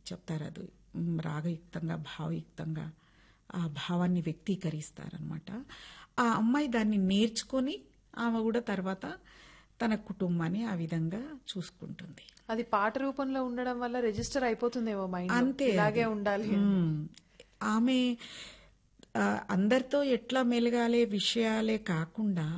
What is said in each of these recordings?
చెప్తారు అది మ్, రాగయుక్తంగా భావయుక్తంగా ఆ భావాన్ని వ్యక్తీకరిస్తారనమాట ఆ అమ్మాయి దాన్ని నేర్చుకొని ఆమె కూడా తర్వాత తన కుటుంబాన్ని ఆ విధంగా చూసుకుంటుంది అది పాట రూపంలో ఉండడం వల్ల రిజిస్టర్ అయిపోతుందేమో మైండ్ అంతే ఇలాగే అది. ఉండాలి మ్మ్. ఆమె ఆ, అందరితో ఎట్లా మెలగాలే విషయాలే కాకుండా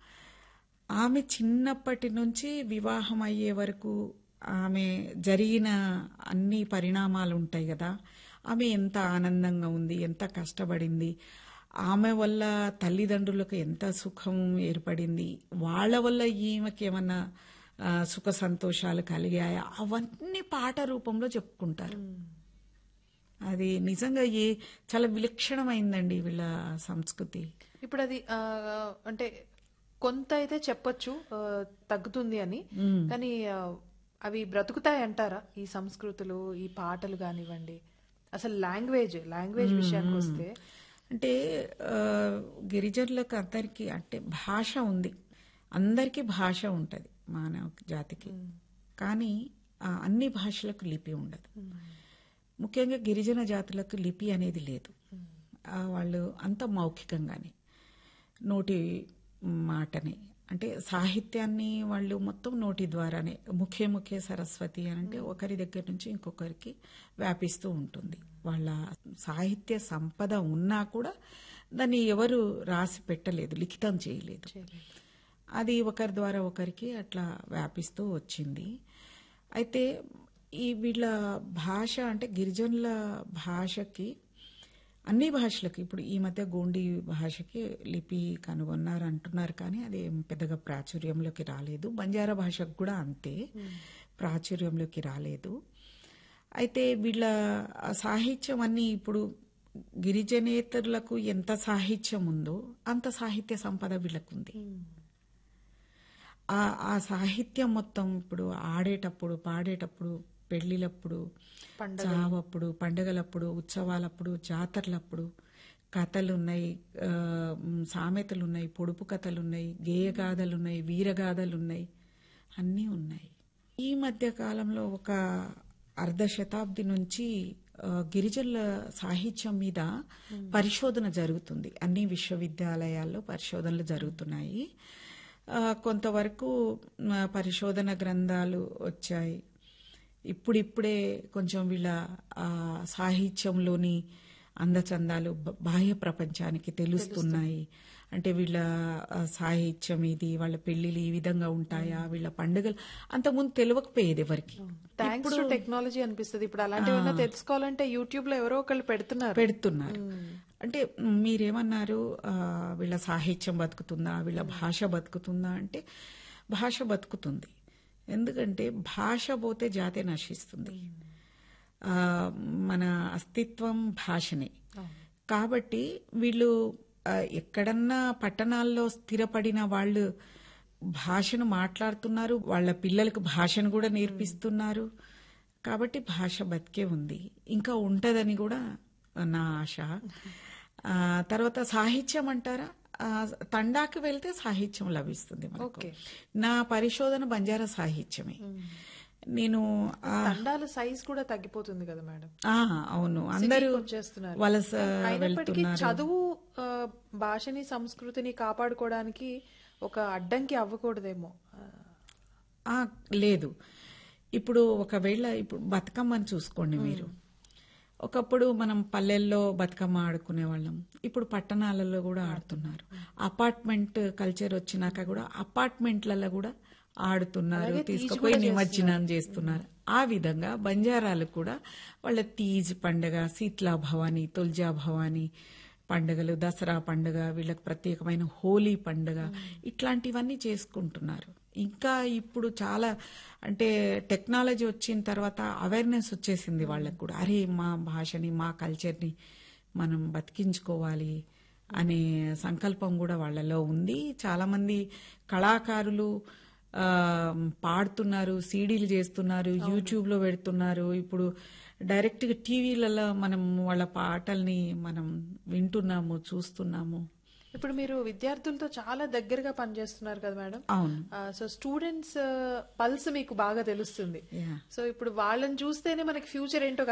ఆమె చిన్నప్పటి నుంచి వివాహం అయ్యే వరకు ఆమె జరిగిన అన్ని పరిణామాలు ఉంటాయి కదా ఆమె ఎంత ఆనందంగా ఉంది ఎంత కష్టపడింది ఆమె వల్ల తల్లిదండ్రులకు ఎంత సుఖం ఏర్పడింది వాళ్ళ వల్ల ఈమెకి ఏమన్నా ఆ, సుఖ సంతోషాలు కలిగాయా అవన్నీ పాట రూపంలో చెప్పుకుంటారు అది నిజంగా ఏ చాలా విలక్షణమైందండి వీళ్ళ సంస్కృతి ఇప్పుడు అది ఆ, అంటే కొంత అయితే చెప్పొచ్చు ఆ, తగ్గుతుంది అని కానీ ఆ, అవి బ్రతుకుతాయి అంటారా ఈ సంస్కృతులు ఈ పాటలు కానివ్వండి అసలు లాంగ్వేజ్ లాంగ్వేజ్ విషయానికి వస్తే అంటే ఆ, గిరిజనులకు అందరికీ అంటే భాష ఉంది అందరికీ భాష ఉంటుంది మానవ జాతికి కానీ ఆ అన్ని భాషలకు లిపి ఉండదు ముఖ్యంగా గిరిజన జాతులకు లిపి అనేది లేదు ఆ, వాళ్ళు అంత మౌఖికంగానే నోటి మాటని అంటే సాహిత్యాన్ని వాళ్ళు మొత్తం నోటి ద్వారానే ముఖే ముఖే సరస్వతి అని అంటే ఒకరి దగ్గర నుంచి ఇంకొకరికి వ్యాపిస్తూ ఉంటుంది వాళ్ళ సాహిత్య సంపద ఉన్నా కూడా దాన్ని ఎవరు రాసి పెట్టలేదు లిఖితం చేయలేదు అది ఒకరి ద్వారా ఒకరికి అట్లా వ్యాపిస్తూ వచ్చింది అయితే ఈ వీళ్ళ భాష అంటే గిరిజనుల భాషకి అన్ని భాషలకి ఇప్పుడు ఈ మధ్య గోండి భాషకి లిపి కనుగొన్నారు అంటున్నారు కానీ అది ఏం పెద్దగా ప్రాచుర్యంలోకి రాలేదు బంజారా భాషకు కూడా అంతే ప్రాచుర్యంలోకి రాలేదు అయితే వీళ్ళ ఆ సాహిత్యం అన్ని ఇప్పుడు గిరిజనేతరులకు ఎంత సాహిత్యం ఉందో అంత సాహిత్య సంపద వీళ్ళకుంది ఆ ఆ సాహిత్యం మొత్తం ఇప్పుడు ఆడేటప్పుడు పాడేటప్పుడు పెళ్లిలప్పుడు చావప్పుడు పండగలప్పుడు ఉత్సవాలప్పుడు జాతరలప్పుడు కథలు ఉన్నాయి ఆ, మ్, సామెతలు ఉన్నాయి పొడుపు కథలు ఉన్నాయి గేయగాథలు ఉన్నాయి వీరగాథలు ఉన్నాయి అన్నీ ఉన్నాయి ఈ మధ్య కాలంలో ఒక అర్ధ శతాబ్ది నుంచి ఆ, గిరిజనుల సాహిత్యం మీద పరిశోధన జరుగుతుంది అన్ని విశ్వవిద్యాలయాల్లో పరిశోధనలు జరుగుతున్నాయి ఆ, కొంతవరకు ఆ, పరిశోధన గ్రంథాలు వచ్చాయి ఇప్పుడిప్పుడే కొంచెం వీళ్ళ ఆ, సాహిత్యంలోని అందచందాలు బ- బాహ్య ప్రపంచానికి తెలుస్తున్నాయి అంటే వీళ్ళ ఆ, సాహిత్యం ఇది వాళ్ళ పెళ్లిళ్ళు ఈ విధంగా ఉంటాయా వీళ్ళ పండుగలు అంతకుముందు తెలియకపోయేది ఎవరికి థ్యాంక్స్ టు టెక్నాలజీ అనిపిస్తుంది ఇప్పుడు అలాంటివన్నా తెలుసుకోవాలంటే యూట్యూబ్ లో ఎవరో ఒకళ్ళు పెడుతున్నారు పెడుతున్నారు అంటే మీరేమన్నారు ఆ, వీళ్ళ సాహిత్యం బతుకుతుందా వీళ్ళ భాష బతుకుతుందా అంటే భాష బతుకుతుంది ఎందుకంటే భాష పోతే జాతే నశిస్తుంది ఆ, మన అస్తిత్వం భాషనే కాబట్టి వీళ్ళు ఆ, ఎక్కడన్నా పట్టణాల్లో స్థిరపడిన వాళ్ళు భాషను మాట్లాడుతున్నారు వాళ్ళ పిల్లలకు భాషను కూడా నేర్పిస్తున్నారు కాబట్టి భాష బతికే ఉంది ఇంకా ఉంటదని కూడా నా ఆశ ఆ, తర్వాత సాహిత్యం అంటారా ఆ, తండాకి వెళ్తే సాహిత్యం లభిస్తుంది మనకు ఓకే. నా పరిశోధన బంజారా సాహిత్యమే నేను ఆ, తండాల సైజ్ కూడా తగ్గిపోతుంది కదా మేడం ఆ, అవును అందరూ సిటీకి వచ్చేస్తున్నారు. వలస అయినప్పటికీ వెళ్తున్నారు చదువు ఆ, భాషని సంస్కృతిని కాపాడుకోవడానికి ఒక అడ్డంకి అవ్వకూడదేమో ఆ, ఆ, లేదు ఇప్పుడు ఒకవేళ ఇప్పుడు బతుకమ్మని చూసుకోండి మీరు ఒకప్పుడు మనం పల్లెల్లో బతుకమ్మ ఆడుకునే వాళ్ళం ఇప్పుడు పట్టణాలలో కూడా ఆడుతున్నారు అపార్ట్మెంట్ కల్చర్ వచ్చినాక కూడా అపార్ట్మెంట్లలో కూడా ఆడుతున్నారు తీసుకుపోయి నిమజ్జనం చేస్తున్నారు ఆ విధంగా బంజారాలు కూడా వాళ్ళ తీజ్ పండగ శీతలా భవాని తుల్జా భవాని పండుగలు దసరా పండుగ వీళ్ళకి ప్రత్యేకమైన హోలీ పండుగ ఇట్లాంటివన్నీ చేసుకుంటున్నారు ఇంకా ఇప్పుడు చాలా అంటే టెక్నాలజీ వచ్చిన తర్వాత అవేర్నెస్ వచ్చేసింది వాళ్ళకు కూడా అరే మా భాషని మా కల్చర్ని మనం బతికించుకోవాలి అనే సంకల్పం కూడా వాళ్ళలో ఉంది చాలా మంది కళాకారులు ఆ, పాడుతున్నారు సీడీలు చేస్తున్నారు యూట్యూబ్ లో పెడుతున్నారు ఇప్పుడు డైరెక్ట్ గా టీవీలలో మనం వాళ్ళ పాటల్ని మనం వింటున్నాము చూస్తున్నాము ఇప్పుడు మీరు విద్యార్థులతో చాలా దగ్గరగా పనిచేస్తున్నారు కదా మేడం అవును ఆ, సో స్టూడెంట్స్ పల్స్ మీకు బాగా తెలుస్తుంది Yeah. సో ఇప్పుడు వాళ్ళని చూస్తేనే మనకి ఫ్యూచర్ ఏంటో